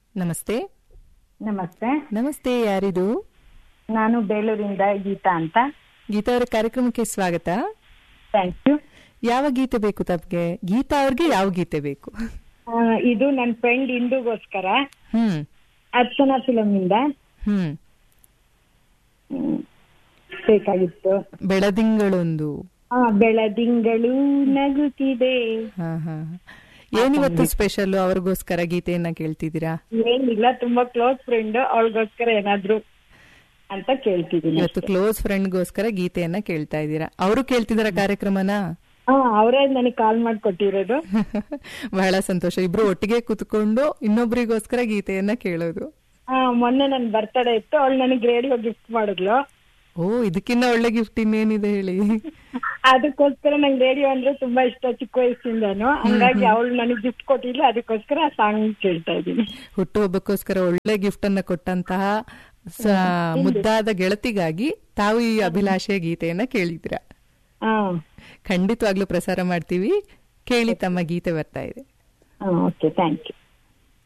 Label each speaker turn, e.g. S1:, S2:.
S1: ನಮಸ್ತೆ
S2: ನಮಸ್ತೆ
S1: ನಮಸ್ತೆ ಯಾರಿದು
S2: ನಾನು ಬೇಲೂರಿಂದ ಗೀತಾ ಅಂತ
S1: ಗೀತಾ ಅವರ ಕಾರ್ಯಕ್ರಮಕ್ಕೆ ಸ್ವಾಗತ
S2: ಥ್ಯಾಂಕ್ ಯು
S1: ಯಾವ ಗೀತೆ ಬೇಕು ತಮ್ಗೆ ಗೀತಾ ಅವ್ರಿಗೆ ಯಾವ ಗೀತೆ ಬೇಕು
S2: ಇದು ನನ್ನ ಫ್ರೆಂಡ್ ಇಂದುಗೋಸ್ಕರ
S1: ಹ್ಮ್
S2: ಅರ್ಚನಾ ಫಿಲಮ್ ಇಂದ
S1: ಹ್ಮ್
S2: ಹ್ಮ್, ಬೇಕಾಗಿತ್ತು
S1: ಬೆಳದಿಂಗಳೊಂದು
S2: ಆ ಬೆಳದಿಂಗಳು ನಗುತ್ತಿದೆ
S1: ಹಾ ಹಾ ಏನಿವತ್ತು ಸ್ಪೆಷಲ್ ಅವ್ರಿಗೋಸ್ಕರ ಗೀತೆಯನ್ನ ಕೇಳ್ತಿದ್ದೀರಾ
S2: ಏನಿಲ್ಲ ತುಂಬಾ ಕ್ಲೋಸ್ ಫ್ರೆಂಡ್ ಅವಳಿಗೋಸ್ಕರ ಏನಾದ್ರು ಅಂತ ಕೇಳ್ತಿದ್ದೀನಿ
S1: ಇವತ್ತು ಕ್ಲೋಸ್ ಫ್ರೆಂಡ್ಗೋಸ್ಕರ ಗೀತೆಯನ್ನ ಕೇಳ್ತಾ ಇದ್ದೀರಾ ಅವರು ಕೇಳ್ತಿದಾರ ಕಾರ್ಯಕ್ರಮನ
S2: ಹಾ ಅವರೇ ನನಗೆ ಕಾಲ್ ಮಾಡಿ ಕೊಟ್ಟಿರೋದು
S1: ಬಹಳ ಸಂತೋಷ ಇಬ್ರು ಒಟ್ಟಿಗೆ ಕುತ್ಕೊಂಡು ಇನ್ನೊಬ್ರಿಗೋಸ್ಕರ ಗೀತೆಯನ್ನ ಕೇಳೋದು
S2: ಆ ಮೊನ್ನೆ ನನ್ ಬರ್ತಡೇ ಇತ್ತು ಅವಳು ನನಗೆ ರೇಡಿಯೋ ಗಿಫ್ಟ್ ಮಾಡಿದ್ಲು
S1: ಓ ಇದಕ್ಕಿನ್ನ ಒಳ್ಳೆ ಗಿಫ್ಟ್ ಇನ್ನೇನಿದೆ ಹೇಳಿ
S2: ಅದಕ್ಕೋಸ್ಕರ ನಂಗೆ ರೇಡಿಯೋ ಅಂದ್ರೆ ತುಂಬಾ ಇಷ್ಟ ಚಿಕ್ಕ ವಯಸ್ಸಿಂದಾನು ಹಂಗಾಗಿ ಅವಳು ನನಗೆ ಗಿಫ್ಟ್ ಕೊಟ್ಟಿಲ್ಲ ಅದಕ್ಕೋಸ್ಕರ ಆ ಸಾಂಗ್ ಕೇಳ್ತಾ ಇದ್ದೀನಿ
S1: ಹುಟ್ಟುಹಬ್ಬಕ್ಕೋಸ್ಕರ ಒಳ್ಳೆ ಗಿಫ್ಟ್ ಅನ್ನ ಕೊಟ್ಟಂತಹ ಸ- ಮುದ್ದಾದ ಗೆಳತಿಗಾಗಿ ತಾವು ಈ ಅಭಿಲಾಷೆಯ ಗೀತೆಯನ್ನ ಕೇಳಿದ್ದೀರಾ
S2: ಹಾ
S1: ಖಂಡಿತವಾಗ್ಲೂ ಪ್ರಸಾರ ಮಾಡ್ತೀವಿ ಕೇಳಿ ತಮ್ಮ ಗೀತೆ ಬರ್ತಾ ಇದೆ
S2: ಓಕೆ ಥ್ಯಾಂಕ್ ಯು